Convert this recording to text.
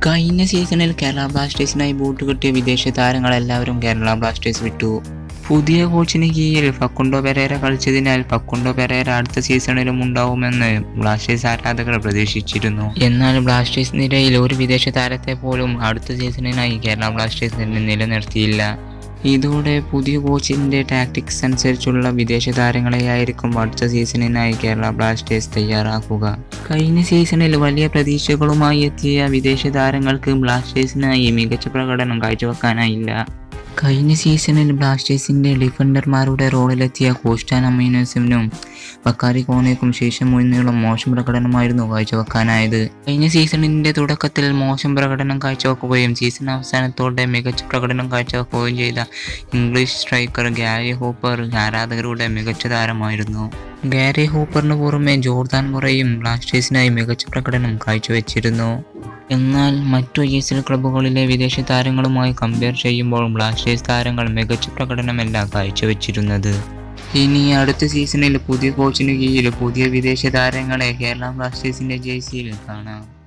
കഴിഞ്ഞ സീസണിൽ കേരള ബ്ലാസ്റ്റേഴ്സിനായി ബൂട്ട് കിട്ടിയ വിദേശ താരങ്ങളെല്ലാവരും കേരള ബ്ലാസ്റ്റേഴ്സ് വിട്ടു പുതിയ കോച്ചിന് കീഴിൽ ഫക്കുണ്ടോ പെരേര കളിച്ചതിനാൽ ഫക്കുണ്ടോ പെരേര അടുത്ത സീസണിലും ഉണ്ടാവുമെന്ന് ബ്ലാസ്റ്റേഴ്സ് ആരാധകർ പ്രതീക്ഷിച്ചിരുന്നു എന്നാൽ ബ്ലാസ്റ്റേഴ്സ് നിരയിൽ ഒരു വിദേശ താരത്തെ പോലും അടുത്ത സീസണിനായി കേരള ബ്ലാസ്റ്റേഴ്സ് നിലനിർത്തിയില്ല ഇതോടെ പുതിയ കോച്ചിൻ്റെ ടാക്ടിക്സ് അനുസരിച്ചുള്ള വിദേശ താരങ്ങളെയായിരിക്കും അടുത്ത സീസണിനായി കേരള ബ്ലാസ്റ്റേഴ്സ് തയ്യാറാക്കുക കഴിഞ്ഞ സീസണിൽ വലിയ പ്രതീക്ഷകളുമായി എത്തിയ വിദേശ താരങ്ങൾക്ക് ബ്ലാസ്റ്റേഴ്സിനായി മികച്ച പ്രകടനം കാഴ്ചവെക്കാനായില്ല കഴിഞ്ഞ സീസണിൽ ബ്ലാസ്റ്റേഴ്സിൻ്റെ ഡിഫൻഡർമാരുടെ റോളിലെത്തിയ കോസ്റ്റാൻ അമീനസിനും ബക്കാരി കോണേക്കും ശേഷം മുന്നേളം മോശം പ്രകടനമായിരുന്നു കാഴ്ചവെക്കാനായത് കഴിഞ്ഞ സീസണിൻ്റെ തുടക്കത്തിൽ മോശം പ്രകടനം കാഴ്ചവെക്കുകയും സീസൺ അവസാനത്തോടെ മികച്ച പ്രകടനം കാഴ്ചവെക്കുകയും ചെയ്ത ഇംഗ്ലീഷ് സ്ട്രൈക്കർ ഗാരി ഹൂപ്പർ ആരാധകരുടെ മികച്ച താരമായിരുന്നു ഗാരി ഹൂപ്പറിന് പുറമെ ജോർദാൻ മുറയും ബ്ലാസ്റ്റേഴ്സിനായി മികച്ച പ്രകടനം കാഴ്ചവെച്ചിരുന്നു എന്നാൽ മറ്റു ഐ എസ് എൽ ക്ലബ്ബുകളിലെ വിദേശ താരങ്ങളുമായി കമ്പയർ ചെയ്യുമ്പോൾ ബ്ലാസ്റ്റേഴ്സ് താരങ്ങൾ മികച്ച പ്രകടനമല്ല കാഴ്ചവെച്ചിരുന്നത് ഇനി അടുത്ത സീസണിൽ പുതിയ കോച്ചിന് കീഴിൽ പുതിയ വിദേശ താരങ്ങളെ കേരള ബ്ലാസ്റ്റേഴ്സിന്റെ ജേഴ്സിയിൽ കാണാം